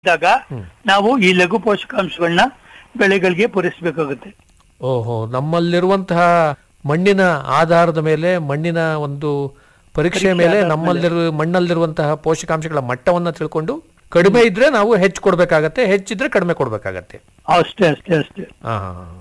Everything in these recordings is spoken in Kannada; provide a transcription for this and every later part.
ಇದ್ದಾಗ ನಾವು ಈ ಲಘು ಪೋಷಕಾಂಶಗಳನ್ನ ಬೆಳೆಗಳಿಗೆ ಪೂರೈಸಬೇಕಾಗುತ್ತೆ ಓಹೋ ನಮ್ಮಲ್ಲಿರುವಂತಹ ಮಣ್ಣಿನ ಆಧಾರದ ಮೇಲೆ ಮಣ್ಣಿನ ಒಂದು ಪರೀಕ್ಷೆ ಮೇಲೆ ನಮ್ಮಲ್ಲಿರುವ ಮಣ್ಣಲ್ಲಿರುವಂತಹ ಪೋಷಕಾಂಶಗಳ ಮಟ್ಟವನ್ನ ತಿಳ್ಕೊಂಡು ಕಡಿಮೆ ಇದ್ರೆ ನಾವು ಹೆಚ್ಚು ಕೊಡ್ಬೇಕಾಗತ್ತೆ ಹೆಚ್ಚಿದ್ರೆ ಕಡಿಮೆ ಕೊಡ್ಬೇಕಾಗತ್ತೆ ಅಷ್ಟೇ ಅಷ್ಟೇ ಅಷ್ಟೇ ಆ.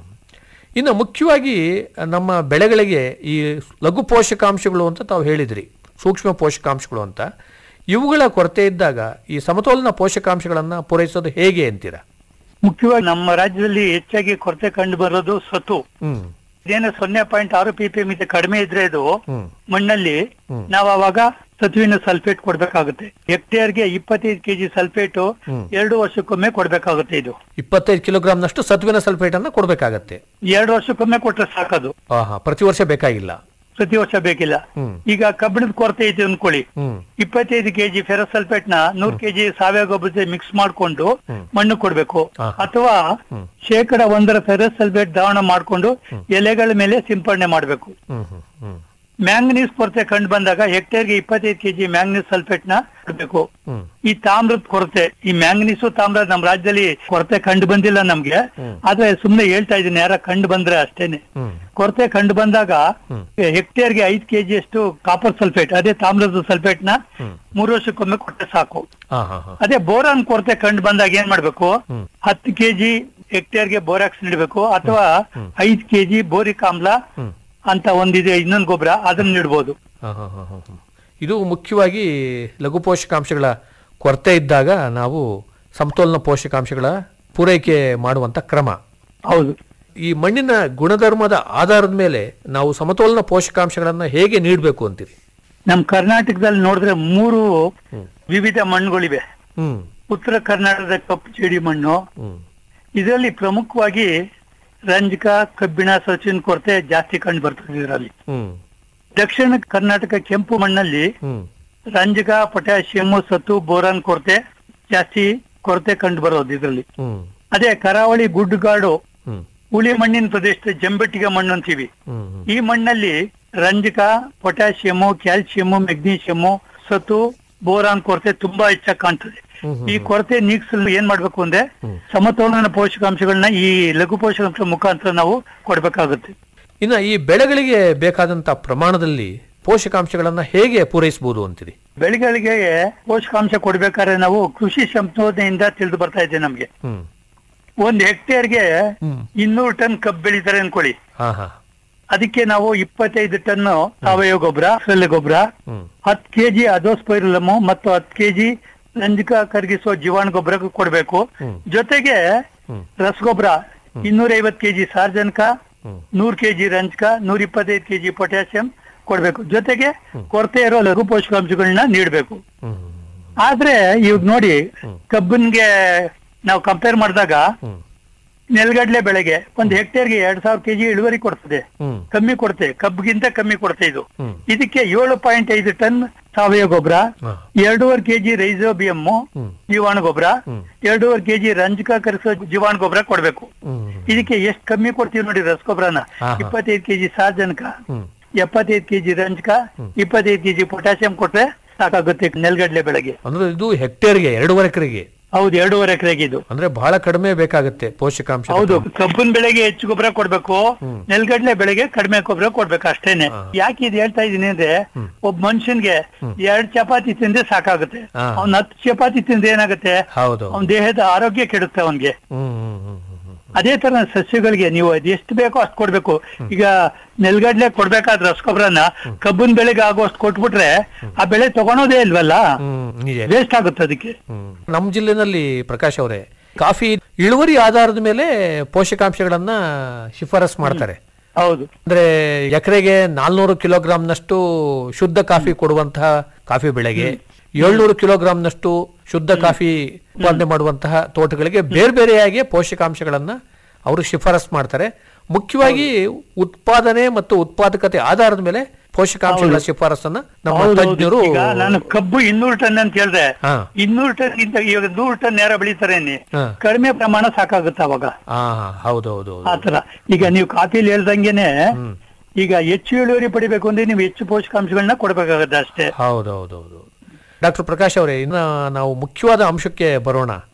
ಇನ್ನು ಮುಖ್ಯವಾಗಿ ನಮ್ಮ ಬೆಳೆಗಳಿಗೆ ಈ ಲಘು ಪೋಷಕಾಂಶಗಳು ಅಂತ ತಾವು ಹೇಳಿದ್ರಿ ಸೂಕ್ಷ್ಮ ಪೋಷಕಾಂಶಗಳು ಅಂತ ಇವುಗಳ ಕೊರತೆ ಇದ್ದಾಗ ಈ ಸಮತೋಲನ ಪೋಷಕಾಂಶಗಳನ್ನ ಪೂರೈಸೋದು ಹೇಗೆ ಅಂತೀರಾ ಮುಖ್ಯವಾಗಿ ನಮ್ಮ ರಾಜ್ಯದಲ್ಲಿ ಹೆಚ್ಚಾಗಿ ಕೊರತೆ ಕಂಡು ಬರೋದು ಸತು ಹ್ಮ್ ಇದೇನು ಸೊನ್ನೆ ಪಾಯಿಂಟ್ ಆರು ಪಿ ಪಿ ಮಿತಿ ಕಡಿಮೆ ಇದ್ರೆ ಇದು ಹ್ಮ್ ಮಣ್ಣಲ್ಲಿ ಹ್ಮ್. ನಾವು ಅವಾಗ ಸತುವಿನ ಸಲ್ಫೇಟ್ ಕೊಡ್ಬೇಕಾಗುತ್ತೆ ಹೆಕ್ಟೇರ್ಗೆ ಇಪ್ಪತ್ತೈದು ಕೆಜಿ ಸಲ್ಫೇಟು ಹ್ಮ್. ಎರಡು ವರ್ಷಕ್ಕೊಮ್ಮೆ ಕೊಡ್ಬೇಕಾಗುತ್ತೆ ಇದು ಇಪ್ಪತ್ತೈದು ಕಿಲೋಗ್ರಾಮ್ನಷ್ಟು ಸತ್ವಿನ ಸಲ್ಫೇಟ್ ಅನ್ನ ಕೊಡ್ಬೇಕಾಗತ್ತೆ ಎರಡು ವರ್ಷಕ್ಕೊಮ್ಮೆ ಕೊಟ್ರೆ ಸಾಕದು ಆಹಾ ಪ್ರತಿ ವರ್ಷ ಬೇಕಾಗಿಲ್ಲ ಪ್ರತಿ ವರ್ಷ ಬೇಕಿಲ್ಲ ಹ್ಮ್ ಈಗ ಕಬ್ಬಿಣದ ಕೊರತೆ ಐತೆ ಅನ್ಕೊಳ್ಳಿ ಹ್ಮ್ ಇಪ್ಪತ್ತೈದು ಕೆಜಿ ಫೆರಸಲ್ಫೇಟ್ ನ ನೂರ್ ಕೆಜಿ ಸಾವಯವ ಗೊಬ್ಬರ ಜೊತೆ ಮಿಕ್ಸ್ ಮಾಡ್ಕೊಂಡು ಹ್ಮ್. ಮಣ್ಣು ಕೊಡ್ಬೇಕು ಹಾ. ಅಥವಾ ಹ್ಮ್. ಶೇಕಡ ಒಂದರ ಫೆರಸಲ್ಫೇಟ್ ದ್ರಾವಣ ಮಾಡ್ಕೊಂಡು ಎಲೆಗಳ ಮೇಲೆ ಸಿಂಪಡಣೆ ಮಾಡ್ಬೇಕು ಹ್ಮ್ ಹ್ಮ್ ಹ್ಮ್ ಮ್ಯಾಂಗನೀಸ್ ಕೊರತೆ ಕಂಡು ಬಂದಾಗ ಹೆಕ್ಟೇರ್ಗೆ ಇಪ್ಪತ್ತೈದು ಕೆಜಿ ಮ್ಯಾಂಗನೀಸ್ ಸಲ್ಫೇಟ್ ನ ಕೊಡ್ಬೇಕು ಹ್ಮ್ ಈ ತಾಮ್ರದ ಕೊರತೆ ಈ ಮ್ಯಾಂಗನೀಸು ತಾಮ್ರ ನಮ್ಮ ರಾಜ್ಯದಲ್ಲಿ ಕೊರತೆ ಕಂಡು ಬಂದಿಲ್ಲ ನಮ್ಗೆ ಹ್ಮ್. ಆದ್ರೆ ಸುಮ್ನೆ ಹೇಳ್ತಾ ಇದೀನಿ ಯಾರ ಕಂಡು ಬಂದ್ರೆ ಅಷ್ಟೇನೆ ಹ್ಮ್ ಕೊರತೆ ಕಂಡು ಬಂದಾಗ ಹ್ಮ್. ಹೆಕ್ಟೇರ್ಗೆ ಐದು ಕೆಜಿ ಅಷ್ಟು ಕಾಪರ್ ಸಲ್ಫೇಟ್ ಅದೇ ತಾಮ್ರದ ಸಲ್ಫೇಟ್ ನ ಹ್ಮ್. ಮೂರು ವರ್ಷಕ್ಕೊಮ್ಮೆ ಕೊಟ್ಟರೆ ಸಾಕು ಹಾ ಹಾ ಹಾ ಅದೇ ಬೋರಾನ್ ಕೊರತೆ ಕಂಡು ಬಂದಾಗ ಏನ್ ಮಾಡ್ಬೇಕು ಹ್ಮ್. ಹತ್ತು ಕೆಜಿ ಹೆಕ್ಟೇರ್ಗೆ ಬೋರಾಕ್ಸ್ ನೀಡಬೇಕು ಅಥವಾ ಹ್ಮ್. ಐದು ಕೆಜಿ ಬೋರಿಕ್ ಆಮ್ಲ ಹ್ಮ್ ಅಂತ ಒಂದಿದೆ ಇನ್ನೊಂದು ಗೊಬ್ಬರ ಅದನ್ನ ನೀಡಬಹುದು ಹಾ, ಹಾ, ಹಾ, ಹಾ, ಹಾ. ಇದು ಮುಖ್ಯವಾಗಿ ಲಘು ಪೋಷಕಾಂಶಗಳ ಕೊರತೆ ಇದ್ದಾಗ ನಾವು ಸಮತೋಲನ ಪೋಷಕಾಂಶಗಳ ಪೂರೈಕೆ ಮಾಡುವಂತ ಕ್ರಮ ಹೌದು ಈ ಮಣ್ಣಿನ ಗುಣಧರ್ಮದ ಆಧಾರದ ಮೇಲೆ ನಾವು ಸಮತೋಲನ ಪೋಷಕಾಂಶಗಳನ್ನ ಹೇಗೆ ನೀಡಬೇಕು ಅಂತೀರಿ ನಮ್ ಕರ್ನಾಟಕದಲ್ಲಿ ನೋಡಿದ್ರೆ ಮೂರು ಹ್ಮ್. ವಿವಿಧ ಮಣ್ಣುಗಳಿವೆ ಹ್ಮ್ ಉತ್ತರ ಕರ್ನಾಟಕದ ಕಪ್ಪು ಜೇಡಿ ಮಣ್ಣು ಹ್ಮ್ ಇದರಲ್ಲಿ ಪ್ರಮುಖವಾಗಿ ರಂಜಕ ಕಬ್ಬಿಣ ಸಚಿನ ಕೊರತೆ ಜಾಸ್ತಿ ಕಂಡು ಬರ್ತದೆ ಇದರಲ್ಲಿ ಹ್ಮ್ ದಕ್ಷಿಣ ಕರ್ನಾಟಕ ಕೆಂಪು ಮಣ್ಣಲ್ಲಿ ಹ್ಮ್ ರಂಜಕ ಪೊಟ್ಯಾಷಿಯಂ ಸತ್ತು ಬೋರಾನ್ ಕೊರತೆ ಜಾಸ್ತಿ ಕೊರತೆ ಕಂಡು ಬರೋದು ಇದರಲ್ಲಿ ಹ್ಮ್ ಅದೇ ಕರಾವಳಿ ಗುಡ್ಡಗಾಡು ಹ್ಮ್ ಹುಳಿ ಮಣ್ಣಿನ ಪ್ರದೇಶದ ಜಂಬೆಟ್ಟಿಗೆ ಮಣ್ಣು ಅಂತೀವಿ ಹ್ಮ್ ಈ ಮಣ್ಣಲ್ಲಿ ರಂಜಕ ಪೊಟ್ಯಾಷಿಯಂ ಕ್ಯಾಲ್ಸಿಯಂ ಮೆಗ್ನೀಷಿಯಂ ಸತು ಬೋರಾನ್ ಕೊರತೆ ತುಂಬಾ ಹೆಚ್ಚಾಗಿ ಕಾಣ್ತದೆ ಹ್ಮ್, ಹ್ಮ್, ಈ ಕೊರತೆ ನೀಗಿಸಲು ಏನ್ ಮಾಡ್ಬೇಕು ಅಂದ್ರೆ ಹ್ಮ್. ಸಮತೋಲನ ಪೋಷಕಾಂಶಗಳನ್ನ ಈ ಲಘು ಪೋಷಕಾಂಶ ಮುಖಾಂತರ ನಾವು ಕೊಡ್ಬೇಕಾಗುತ್ತೆ ಇನ್ನು ಈ ಬೆಳೆಗಳಿಗೆ ಬೇಕಾದಂತ ಪ್ರಮಾಣದಲ್ಲಿ ಪೋಷಕಾಂಶಗಳನ್ನ ಹೇಗೆ ಪೂರೈಸಬಹುದು ಅಂತೀರಿ ಬೆಳೆಗಳಿಗೆ ಪೋಷಕಾಂಶ ಕೊಡ್ಬೇಕಾದ್ರೆ ನಾವು ಕೃಷಿ ಸಂಶೋಧನೆಯಿಂದ ತಿಳಿದು ಬರ್ತಾ ಇದೆ ನಮ್ಗೆ ಹ್ಮ್ ಒಂದ್ ಹೆಕ್ಟೇರ್ಗೆ ಹ್ಮ್ ಇನ್ನೂರು ಟನ್ ಕಬ್ಬು ಬೆಳಿತಾರೆ ಅನ್ಕೊಳ್ಳಿ ಹಾ ಹಾ ಅದಕ್ಕೆ ನಾವು ಇಪ್ಪತ್ತೈದು ಟನ್ ಸಾವಯವ ಗೊಬ್ಬರ ಸೊಳ್ಳೆ ಗೊಬ್ಬರ ಹ್ಮ್ ಹತ್ತು ಕೆಜಿ ಅಜೋಸ್ಪೈರಲಮು ಮತ್ತು ಹತ್ತು ಕೆಜಿ ರಂಜಕ ಕರಗಿಸುವ ಜೀವಾಣು ಗೊಬ್ಬರ ಕೊಡ್ಬೇಕು ಹ್ಮ್. ಜೊತೆಗೆ ಹ್ಮ್ ರಸಗೊಬ್ಬರ ಇನ್ನೂರ ಐವತ್ತು ಕೆಜಿ ಸಾರ್ಜನಕ ಹ್ಮ್ ನೂರ್ ಕೆಜಿ ರಂಜಕ ನೂರ ಇಪ್ಪತ್ತೈದು ಕೆಜಿ ಪೊಟ್ಯಾಸಿಯಂ ಕೊಡ್ಬೇಕು ಜೊತೆಗೆ ಕೊರತೆ ಇರೋ ಲಘು ಪೋಷಕಾಂಶಗಳನ್ನ ನೀಡಬೇಕು ಹ್ಮ್ ಆದ್ರೆ ಇವಾಗ ನೋಡಿ ಕಬ್ಬಿನ್ಗೆ ನಾವು ಕಂಪೇರ್ ಮಾಡಿದಾಗ ಹ್ಮ್ ನೆಲಗಡಲೆ ಬೆಳೆಗೆ ಒಂದು ಹೆಕ್ಟೇರ್ಗೆ ಎರಡ್ ಸಾವಿರ ಕೆಜಿ ಇಳುವರಿ ಕೊಡ್ತದೆ ಹ್ಮ್ ಕಮ್ಮಿ ಕೊಡುತ್ತೆ ಕಬ್ಬಿಗಿಂತ ಕಮ್ಮಿ ಕೊಡುತ್ತೆ ಇದು ಹ್ಮ್ ಇದಕ್ಕೆ ಏಳು ಪಾಯಿಂಟ್ ಐದು ಟನ್ ಸಾವಯವ ಗೊಬ್ಬರ ಹಾ. ಎರಡೂವರೆ ಕೆಜಿ ರೈಸೋಬಿಯಮ್ ಹ್ಮ್ ಜೀವಾಣು ಗೊಬ್ಬರ ಹ್ಮ್. ಎರಡೂವರೆ ಕೆಜಿ ರಂಜಕ ಕರಿಸೋ ಜೀವಾಣು ಗೊಬ್ಬರ ಕೊಡ್ಬೇಕು ಹ್ಮ್ ಇದಕ್ಕೆ ಎಷ್ಟು ಕಮ್ಮಿ ಕೊಡ್ತೀವಿ ನೋಡಿ ರಸಗೊಬ್ಬರನ ಹಾ, ಹಾ. ಇಪ್ಪತ್ತೈದು ಕೆಜಿ ಸಾರ್ಜನಕ ಹ್ಮ್ ಎಪ್ಪತ್ತೈದು ಕೆಜಿ ರಂಜಕ ಇಪ್ಪತ್ತೈದು ಕೆಜಿ ಪೊಟ್ಯಾಸಿಯಂ ಕೊಟ್ರೆ ಸಾಕಾಗುತ್ತೆ ನೆಲಗಡಲೆ ಬೆಳೆಗೆ ಅಂದ್ರೆ ಇದು ಹೆಕ್ಟೇರ್ಗೆ ಎರಡೂವರೆ ಎಕರೆಗೆ ಹೌದು ಎರಡೂವರೆ ಎಕರೆಗೆ ಇದು ಅಂದ್ರೆ ಬಹಳ ಕಡಿಮೆ ಬೇಕಾಗುತ್ತೆ ಪೋಷಕಾಂಶ ಹೌದು ಕಬ್ಬಿನ ಬೆಳೆಗೆ ಹೆಚ್ಚು ಗೊಬ್ಬರ ಕೊಡ್ಬೇಕು ನೆಲಗಡಲೆ ಬೆಳೆಗೆ ಕಡಿಮೆ ಗೊಬ್ಬರ ಕೊಡ್ಬೇಕು ಅಷ್ಟೇನೆ ಯಾಕೆ ಇದು ಹೇಳ್ತಾ ಇದೀನಿ ಅಂದ್ರೆ ಒಬ್ಬ ಮನುಷ್ಯನ್ಗೆ ಎರಡ್ ಚಪಾತಿ ತಿಂದ್ರೆ ಸಾಕಾಗುತ್ತೆ ಹಾ. ಅವ್ನ್ ಹತ್ತು ಚಪಾತಿ ತಿಂದ್ರೆ ಏನಾಗುತ್ತೆ ಹೌದು ಅವನ ದೇಹದ ಆರೋಗ್ಯ ಕೆಡುತ್ತೆ ಅವನ್ಗೆ ಹ್ಮ್ ಹ್ಮ್ ಹ್ಮ್ ಹ್ಮ್ ಹ್ಮ್ ಅದೇ ತರ ಸಸ್ಯಗಳಿಗೆ ನೀವು ಅದು ಎಷ್ಟು ಬೇಕೋ ಅಷ್ಟು ಕೊಡ್ಬೇಕು ಈಗ ನೆಲ್ಗಡ್ಲೆ ಕೊಡ್ಬೇಕಾದ್ರೆ ರಸಗೊಬ್ಬರನ ಕಬ್ಬಿನ ಬೆಳೆಗೆ ಆಗುವಷ್ಟು ಕೊಟ್ಬಿಟ್ರೆ ಆ ಬೆಳೆ ತಗೊಳೋದೇ ಇಲ್ವಲ್ಲ ಹ್ಮ್ ನಿಜ ವೇಸ್ಟ್ ಆಗುತ್ತೆ ಅದಕ್ಕೆ ಹ್ಮ್. ನಮ್ಮ ಜಿಲ್ಲೆನಲ್ಲಿ ಪ್ರಕಾಶ್ ಅವರೇ ಕಾಫಿ ಇಳುವರಿ ಆಧಾರದ ಮೇಲೆ ಪೋಷಕಾಂಶಗಳನ್ನ ಶಿಫಾರಸ್ ಮಾಡ್ತಾರೆ ಹೌದು ಅಂದ್ರೆ ಎಕರೆಗೆ ನಾಲ್ನೂರು ಕಿಲೋಗ್ರಾಂನಷ್ಟು ಶುದ್ಧ ಕಾಫಿ ಕೊಡುವಂತಹ ಕಾಫಿ ಬೆಳೆಗೆ ಏಳ್ನೂರು ಕಿಲೋಗ್ರಾಂನಷ್ಟು ಶುದ್ಧ ಕಾಫಿ ಉತ್ಪಾದನೆ ಮಾಡುವಂತಹ ತೋಟಗಳಿಗೆ ಬೇರೆ ಬೇರೆಯಾಗಿ ಪೋಷಕಾಂಶಗಳನ್ನ ಅವರು ಶಿಫಾರಸ್ ಮಾಡ್ತಾರೆ ಮುಖ್ಯವಾಗಿ ಉತ್ಪಾದನೆ ಮತ್ತು ಉತ್ಪಾದಕತೆ ಆಧಾರದ ಮೇಲೆ ಪೋಷಕಾಂಶಗಳ ಶಿಫಾರಸನ್ನ ನಮ್ಮ ಹೌದು, ಹೌದು. ತಜ್ಞರು ಈಗ ನಾನು ಕಬ್ಬು ಇನ್ನೂರು ಟನ್ ಅಂತ ಹೇಳಿದೆ ಹಾ ಇನ್ನೂರು ಟನ್ ಗಿಂತ ಇವಾಗ ನೂರು ಟನ್ ನೇರ ಬೆಳೀತಾರೆ ಅನ್ನಿ. ಹಾ. ಕಡಿಮೆ ಪ್ರಮಾಣ ಸಾಕಾಗುತ್ತೆ ಅವಾಗ ಹಾ ಹೌದೌದು ಆತರ ಈಗ ನೀವು ಕಾಫಿಲಿ ಹೇಳ್ದಂಗೆನೆ ಹ್ಮ್ ಈಗ ಹೆಚ್ಚು ಇಳುವರಿ ಪಡಿಬೇಕು ಅಂದ್ರೆ ನೀವು ಹೆಚ್ಚು ಪೋಷಕಾಂಶಗಳನ್ನ ಕೊಡ್ಬೇಕಾಗತ್ತೆ ಅಷ್ಟೇ ಹೌದೌದೌದು ಡಾಕ್ಟರ್ ಪ್ರಕಾಶ್ ಅವರೇ ಇನ್ನ ನಾವು ಮುಖ್ಯವಾದ ಅಂಶಕ್ಕೆ ಬರೋಣ